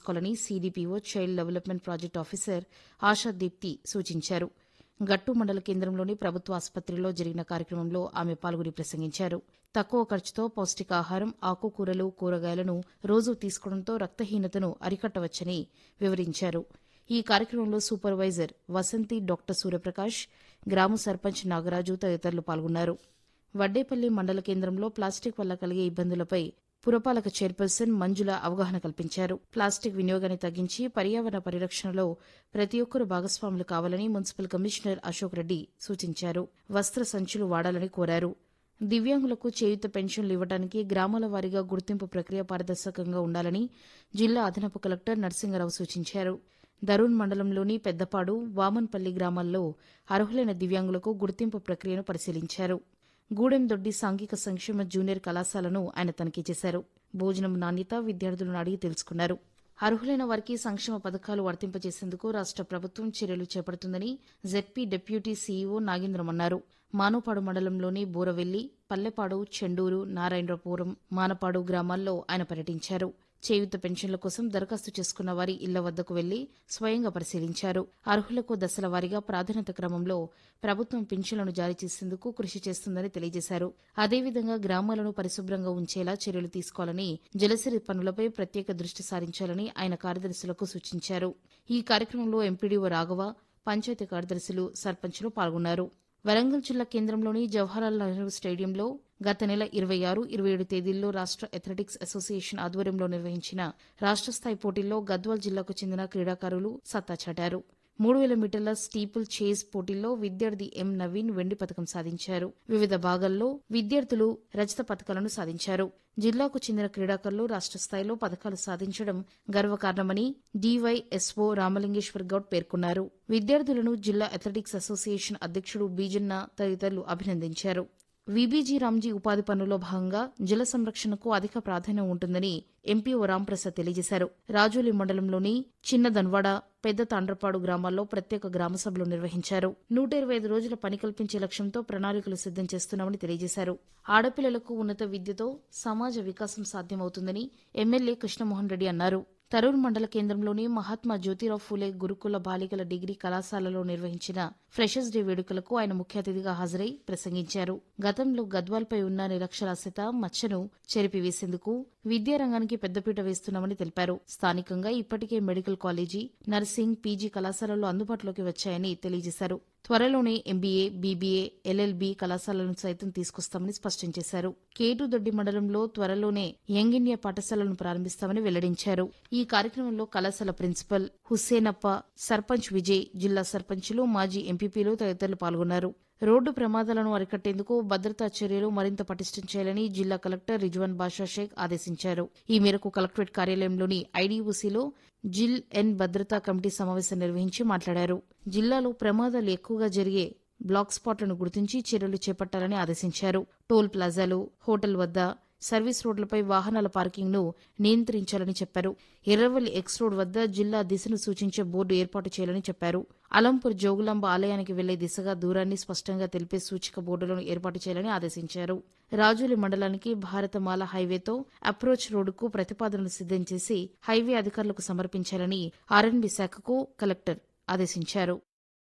తీసుకోవాలని CDPO child development project officer Asha Deepti సూచించారు గట్టు మండల కేంద్రంలోని ప్రభుత్వ ఆసుపత్రిలో జరిగిన కార్యక్రమంలో ఆమె పాల్గొని ప్రసంగించారు తక్కువ ఖర్చుతో పౌష్టికాహారం ఆకుకూరలు కూరగాయలను రోజూ తీసుకోవడంతో రక్తహీనతను అరికట్టవచ్చని వివరించారు ఈ కార్యక్రమంలో సూపర్వైజర్ వసంతి డాక్టర్ సూర్యప్రకాష్ గ్రామ సర్పంచ్ నాగరాజు తదితరులు పాల్గొన్నారు వడ్డేపల్లి మండల కేంద్రంలో ప్లాస్టిక్ వల్ల కలిగే ఇబ్బందులపై పురపాలక చైర్పర్సన్ మంజుల అవగాహన కల్పించారు ప్లాస్టిక్ వినియోగాన్ని తగ్గించి పర్యావరణ పరిరక్షణలో ప్రతి ఒక్కరూ భాగస్వాములు కావాలని మున్సిపల్ కమిషనర్ అశోక్ రెడ్డి సూచించారు వస్త్ర సంచులు వాడాలని కోరారు దివ్యాంగులకు చేయుత పెన్షన్లు ఇవ్వడానికి గ్రామాల వారీగా గుర్తింపు ప్రక్రియ పారదర్శకంగా ఉండాలని జిల్లా అదనపు కలెక్టర్ నరసింగరావు సూచించారు దరూన్ మండలంలోని పెద్దపాడు వామన్పల్లి గ్రామాల్లో అర్హులైన దివ్యాంగులకు గుర్తింపు ప్రక్రియను పరిశీలించారు గూడెందొడ్డి సాంఘిక సంక్షేమ జూనియర్ కళాశాలను ఆయన తనిఖీ చేశారు భోజనం నాణ్యత విద్యార్థులను అడిగి తెలుసుకున్నారు అర్హులైన వారికి సంక్షేమ పథకాలు వర్తింపజేసేందుకు రాష్ట ప్రభుత్వం చర్యలు చేపడుతుందని జెడ్పీ డిప్యూటీ సీఈఓ నాగేంద్రం అన్నారు మానుపాడు మండలంలోని బూరవెల్లి పల్లెపాడు చెండూరు నారాయణపురం మానపాడు గ్రామాల్లో ఆయన పర్యటించారు చేయూత పెన్షన్ల కోసం దరఖాస్తు చేసుకున్న వారి ఇళ్ల వద్దకు వెళ్లి స్వయంగా పరిశీలించారు అర్హులకు దశల వారీగా ప్రాధాన్యత క్రమంలో ప్రభుత్వం పింఛన్లను జారీ చేసేందుకు కృషి చేస్తుందని తెలియజేశారు అదేవిధంగా గ్రామాలను పరిశుభ్రంగా ఉంచేలా చర్యలు తీసుకోవాలని జలసిరి పనులపై ప్రత్యేక దృష్టి సారించాలని ఆయన కార్యదర్శులకు సూచించారు ఈ కార్యక్రమంలో ఎంపీడీఓ రాఘవ పంచాయతీ కార్యదర్శులు సర్పంచులు పాల్గొన్నారు వరంగల్ జిల్లా కేంద్రంలోని జవహర్లాల్ నెహ్రూ స్టేడియంలో గత నెల ఇరవై ఆరు ఇరవై ఏడు తేదీల్లో రాష్ట అథ్లెటిక్స్ అసోసియేషన్ ఆధ్వర్యంలో నిర్వహించిన రాష్ట స్థాయి పోటీల్లో గద్వాల్ జిల్లాకు చెందిన క్రీడాకారులు సత్తా చాటారు మూడు వేల మీటర్ల స్టీపుల్ చేజ్ పోటీల్లో విద్యార్థి ఎం నవీన్ వెండి పథకం సాధించారు వివిధ భాగాల్లో విద్యార్థులు రజత పథకాలను సాధించారు జిల్లాకు చెందిన క్రీడాకారులు రాష్ట స్థాయిలో పథకాలు సాధించడం గర్వకారణమని డీవైఎస్ఓ రామలింగేశ్వర్ గౌడ్ పేర్కొన్నారు విద్యార్థులను జిల్లా అథ్లెటిక్స్ అసోసియేషన్ అధ్యక్షుడు బీజన్న తదితరులు అభినందించారు విబీజీ రామ్జీ ఉపాధి పనుల్లో భాగంగా జల సంరక్షణకు అధిక ప్రాధాన్యం ఉంటుందని ఎంపీఓ రాంప్రసాద్ తెలియజేశారు రాజోలి మండలంలోని చిన్న దన్వాడ పెద్ద తాండ్రపాడు గ్రామాల్లో ప్రత్యేక గ్రామ సభలు నిర్వహించారు నూట ఇరవై ఐదు రోజుల పని కల్పించే లక్ష్యంతో ప్రణాళికలు సిద్దం చేస్తున్నామని తెలియజేశారు ఆడపిల్లలకు ఉన్నత విద్యతో సమాజ వికాసం సాధ్యమవుతుందని ఎమ్మెల్యే కృష్ణమోహన్ రెడ్డి అన్నారు తరూర్ మండల కేంద్రంలోని మహాత్మా జ్యోతిరావు ఫూలే గురుకుల బాలికల డిగ్రీ కళాశాలలో నిర్వహించిన ఫ్రెషర్స్ డే వేడుకలకు ఆయన ముఖ్య అతిథిగా హాజరై ప్రసంగించారు గతంలో గద్వాల్పై ఉన్న నిరక్షరాస్యత మచ్చను చెరిపివేసేందుకు విద్యారంగానికి పెద్దపీట వేస్తున్నామని తెలిపారు స్థానికంగా ఇప్పటికే మెడికల్ కాలేజీ నర్సింగ్ పీజీ కళాశాలలు అందుబాటులోకి వచ్చాయని తెలియజేశారు త్వరలోనే ఎంబీఏ బీబీఏ ఎల్ఎల్బీ కళాశాలను సైతం తీసుకొస్తామని స్పష్టం చేశారు కేటుదొడ్డి మండలంలో త్వరలోనే యంగ్ ఇండియా పాఠశాలను ప్రారంభిస్తామని వెల్లడించారు ఈ కార్యక్రమంలో కళాశాల ప్రిన్సిపల్ హుస్సేనప్ప సర్పంచ్ విజయ్ జిల్లా సర్పంచులు మాజీ ఎంపీపీలు తదితరులు పాల్గొన్నారు రోడ్డు ప్రమాదాలను అరికట్టేందుకు భద్రతా చర్యలు మరింత పటిష్టం చేయాలని జిల్లా కలెక్టర్ రిజ్వాన్ బాషా షేక్ ఆదేశించారు ఈ మేరకు కలెక్టరేట్ కార్యాలయంలోని ఐడీఓసీలో జిల్ ఎన్ భద్రతా కమిటీ సమావేశం నిర్వహించి మాట్లాడారు జిల్లాలో ప్రమాదాలు ఎక్కువగా జరిగే బ్లాక్ స్పాట్లను గుర్తించి చర్యలు చేపట్టాలని ఆదేశించారు టోల్ ప్లాజాలు హోటల్ వద్ద సర్వీస్ రోడ్లపై వాహనాల పార్కింగ్ను నియంత్రించాలని చెప్పారు ఎర్రవల్లి ఎక్స్ రోడ్ వద్ద జిల్లా దిశను సూచించే బోర్డు ఏర్పాటు చేయాలని చెప్పారు అలంపూర్ జోగులాంబ ఆలయానికి వెళ్లే దిశగా దూరాన్ని స్పష్టంగా తెలిపే సూచిక బోర్డులను ఏర్పాటు చేయాలని ఆదేశించారు రాజోలి మండలానికి భారతమాల హైవేతో అప్రోచ్ రోడ్డుకు ప్రతిపాదనలు సిద్దం చేసి హైవే అధికారులకు సమర్పించాలని ఆర్ఎన్బి శాఖకు కలెక్టర్ ఆదేశించారు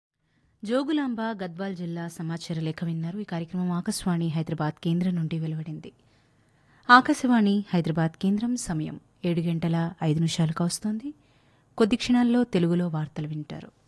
జోగులాంబ గద్వాల్ జిల్లా సమాచార లేఖ విన్నారు ఈ కార్యక్రమం ఆకాశవాణి హైదరాబాద్ కేంద్రం నుండి వెలువడింది ఆకాశవాణి హైదరాబాద్ కేంద్రం సమయం ఏడు గంటల ఐదు నిమిషాలకు వస్తోంది కొద్ది క్షణాల్లో తెలుగులో వార్తలు వింటారు